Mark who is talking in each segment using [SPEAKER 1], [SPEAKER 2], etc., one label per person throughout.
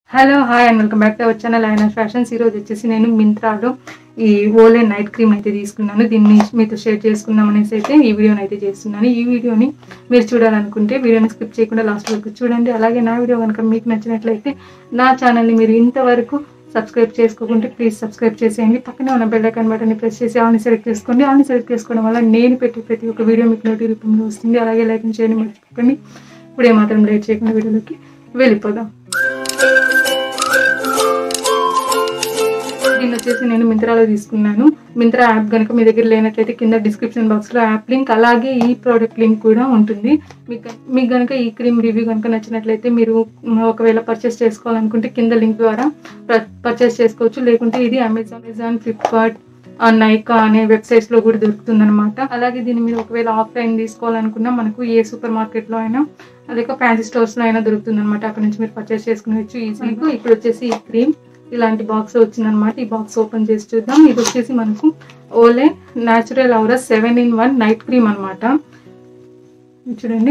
[SPEAKER 1] hello hi and welcome back to our channel Ayana fashions ఈరోజు వచ్చేసి నేను మింత్రాలో ఈ ఓలే నైట్ క్రీమ్ అయితే తీసుకున్నాను దీన్ని మీతో షేర్ చేసుకుందాం అనేసి అయితే ఈ వీడియోని అయితే చేస్తున్నాను ఈ వీడియోని మీరు చూడాలనుకుంటే వీడియోని స్కిప్ చేయకుండా లాస్ట్ వరకు చూడండి అలాగే నా వీడియో కనుక మీకు నచ్చినట్లయితే నా ఛానల్ని మీరు ఇంతవరకు సబ్స్క్రైబ్ చేసుకోకుంటే ప్లీజ్ సబ్స్క్రైబ్ చేసేయండి పక్కనే ఉన్న బెల్ ఐకాన్ బటన్ని ప్రెస్ చేసి ఆల్ని సెలెక్ట్ చేసుకోండి ఆల్ని సెలెక్ట్ చేసుకోవడం వల్ల నేను పెట్టే ప్రతి ఒక్క వీడియో మీకు నోటి రూపంలో వస్తుంది అలాగే లైక్ చేయండి మర్చిపోకండి ఇప్పుడు ఏమాత్రం లేట్ చేయకుండా వీడియోలోకి వెళ్ళిపోదాం దీన్ని వచ్చేసి నేను మింత్రాలో తీసుకున్నాను మింత్రా యాప్ కనుక మీ దగ్గర లేనట్లయితే కింద డిస్క్రిప్షన్ బాక్స్లో యాప్ లింక్ అలాగే ఈ ప్రోడక్ట్ లింక్ కూడా ఉంటుంది మీకు మీకు కనుక ఈ క్రీమ్ రివ్యూ కనుక నచ్చినట్లయితే మీరు మ్, ఒకవేళ పర్చేస్ చేసుకోవాలనుకుంటే కింద లింక్ ద్వారా పర్చేస్ చేసుకోవచ్చు లేకుంటే ఇది అమెజాన్ అమెజాన్ ఫ్లిప్కార్ట్ నైకా అనే వెబ్సైట్స్ లో కూడా దొరుకుతుంది అనమాట అలాగే దీన్ని మీరు ఒకవేళ ఆఫ్లైన్ తీసుకోవాలనుకున్నా మనకు ఏ సూపర్ మార్కెట్ లో అయినా లేక ఫ్యాన్సీ స్టోర్స్ లో అయినా దొరుకుతుంది అనమాట అక్కడ నుంచి మీరు పర్చేస్ చేసుకునేవచ్చు ఈజీగా ఇప్పుడు వచ్చేసి ఈ క్రీమ్ ఇలాంటి బాక్స్ వచ్చిందనమాట ఈ బాక్స్ ఓపెన్ చేసి చూద్దాం ఇది వచ్చేసి మనకు Olay natural aura seven in one night cream అనమాట చూడండి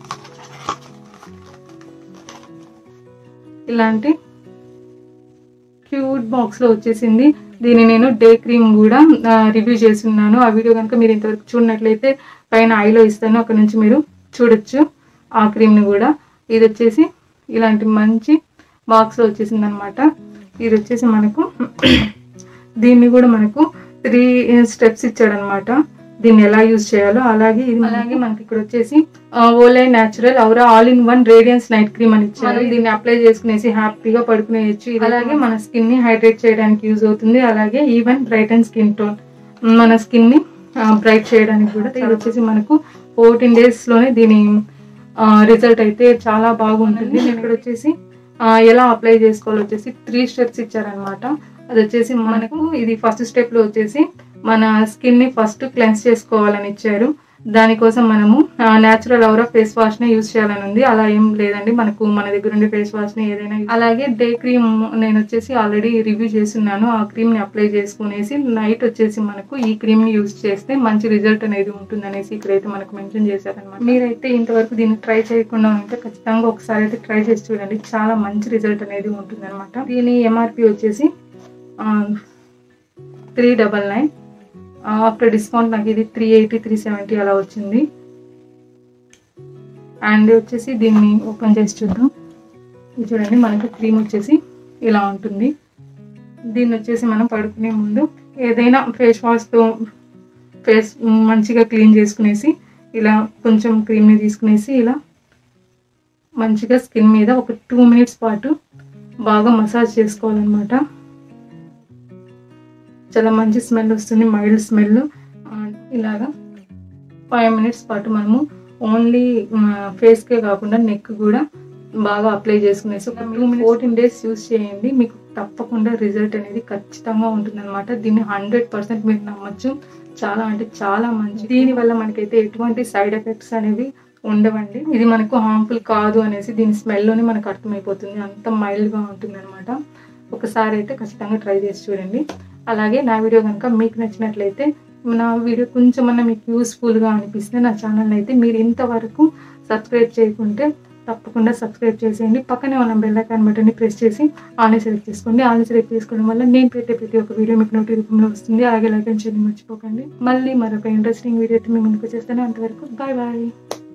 [SPEAKER 1] ఇలాంటి క్యూట్ బాక్స్ లో వచ్చేసింది దీన్ని నేను డే క్రీమ్ కూడా రివ్యూ చేస్తున్నాను ఆ వీడియో కనుక మీరు ఇంతవరకు చూడనట్లయితే పైన ఐలో ఇస్తాను అక్కడ నుంచి మీరు చూడొచ్చు ఆ క్రీమ్ని కూడా ఇది వచ్చేసి ఇలాంటి మంచి బాక్స్లో వచ్చేసింది అనమాట ఇది వచ్చేసి మనకు దీన్ని కూడా మనకు త్రీ స్టెప్స్ ఇచ్చాడనమాట దీన్ని ఎలా యూజ్ చేయాలో అలాగే ఇది అలాగే మనకి ఇక్కడ వచ్చేసి Olay natural aura all in one radiance night cream అని ఇచ్చారు దీన్ని అప్లై చేసుకునేసి హ్యాపీగా పడుకునేయచ్చు ఇది అలాగే మన స్కిన్ ని హైడ్రేట్ చేయడానికి యూజ్ అవుతుంది అలాగే even bright and skin tone మన స్కిన్ ని బ్రైట్ చేయడానికి కూడా ఇది వచ్చేసి మనకు ఫోర్టీన్ డేస్ లోనే దీని రిజల్ట్ అయితే చాలా బాగుంటుంది నేను ఇక్కడ వచ్చేసి ఆ, ఎలా అప్లై చేసుకోవాలో వచ్చేసి త్రీ స్టెప్స్ ఇచ్చారనమాట అది వచ్చేసి మనకు ఇది ఫస్ట్ స్టెప్ లో వచ్చేసి మన స్కిన్ ని ఫస్ట్ క్లెన్స్ చేసుకోవాలని ఇచ్చారు దానికోసం మనము న్యాచురల్ అవరా ఫేస్ వాష్ ని యూజ్ చేయాలని ఉంది అలా ఏం లేదండి మనకు మన దగ్గర ఉండే ఫేస్ వాష్ ని ఏదైనా అలాగే డే క్రీమ్ నేను వచ్చేసి ఆల్రెడీ రివ్యూ చేస్తున్నాను ఆ క్రీమ్ ని అప్లై చేసుకునేసి నైట్ వచ్చేసి మనకు ఈ క్రీమ్ ని యూజ్ చేస్తే మంచి రిజల్ట్ అనేది ఉంటుంది అనేసి ఇక్కడైతే మనకు మెన్షన్ చేశారనమాట మీరైతే ఇంతవరకు దీన్ని ట్రై చేయకుండా ఉంటే ఖచ్చితంగా ఒకసారి అయితే ట్రై చేసి చూడండి చాలా మంచి రిజల్ట్ అనేది ఉంటుంది అనమాట దీని ఎంఆర్పి వచ్చేసి three double nine after discount నాకు ఇది త్రీ ఎయిటీ త్రీ సెవెంటీ అలా వచ్చింది అండ్ వచ్చేసి దీన్ని ఓపెన్ చేసి చూద్దాం ఇది చూడండి మనకు క్రీమ్ వచ్చేసి ఇలా ఉంటుంది దీన్ని వచ్చేసి మనం పడుకునే ముందు ఏదైనా ఫేస్ వాష్తో ఫేస్ మంచిగా క్లీన్ చేసుకునేసి ఇలా కొంచెం క్రీమ్ని తీసుకునేసి ఇలా మంచిగా స్కిన్ మీద ఒక టూ మినిట్స్ పాటు బాగా మసాజ్ చేసుకోవాలన్నమాట చాలా మంచి స్మెల్ వస్తుంది మైల్డ్ స్మెల్ ఇలాగా ఫైవ్ మినిట్స్ పాటు మనము ఓన్లీ ఫేస్కే కాకుండా నెక్ కూడా బాగా అప్లై చేసుకునేసి ఒక టూ ఫోర్టీన్ డేస్ యూస్ చేయండి మీకు తప్పకుండా రిజల్ట్ అనేది ఖచ్చితంగా ఉంటుంది అనమాట దీన్ని హండ్రెడ్ పర్సెంట్ మీరు నమ్మచ్చు చాలా అంటే చాలా మంచి దీని వల్ల మనకైతే ఎటువంటి సైడ్ ఎఫెక్ట్స్ అనేవి ఉండవండి ఇది మనకు హార్మ్ఫుల్ కాదు అనేసి దీని స్మెల్లోనే మనకు అర్థమైపోతుంది అంత మైల్డ్గా ఉంటుంది అనమాట ఒకసారి అయితే ఖచ్చితంగా ట్రై చేసి చూడండి అలాగే నా వీడియో కనుక మీకు నచ్చినట్లయితే నా వీడియో కొంచెమన్నా మీకు యూస్ఫుల్గా అనిపిస్తే నా ఛానల్ అయితే మీరు ఇంతవరకు సబ్స్క్రైబ్ చేయకుంటే తప్పకుండా సబ్స్క్రైబ్ చేసేయండి పక్కనే ఉన్న బెల్ ఐకాన్ బటన్ని ప్రెస్ చేసి ఆన్లైన్ సెలెక్ట్ చేసుకోండి ఆన్లైన్ సెలెక్ట్ చేసుకోవడం వల్ల నేను పెట్టే ప్రతి ఒక్క వీడియో మీకు నోటి రూపంలో వస్తుంది అలాగే లైక్ అండ్ షేర్ మర్చిపోకండి మళ్ళీ మరొక ఇంట్రెస్టింగ్ వీడియో అయితే మీ ముందుకు చేస్తాను అంతవరకు బాయ్ బాయ్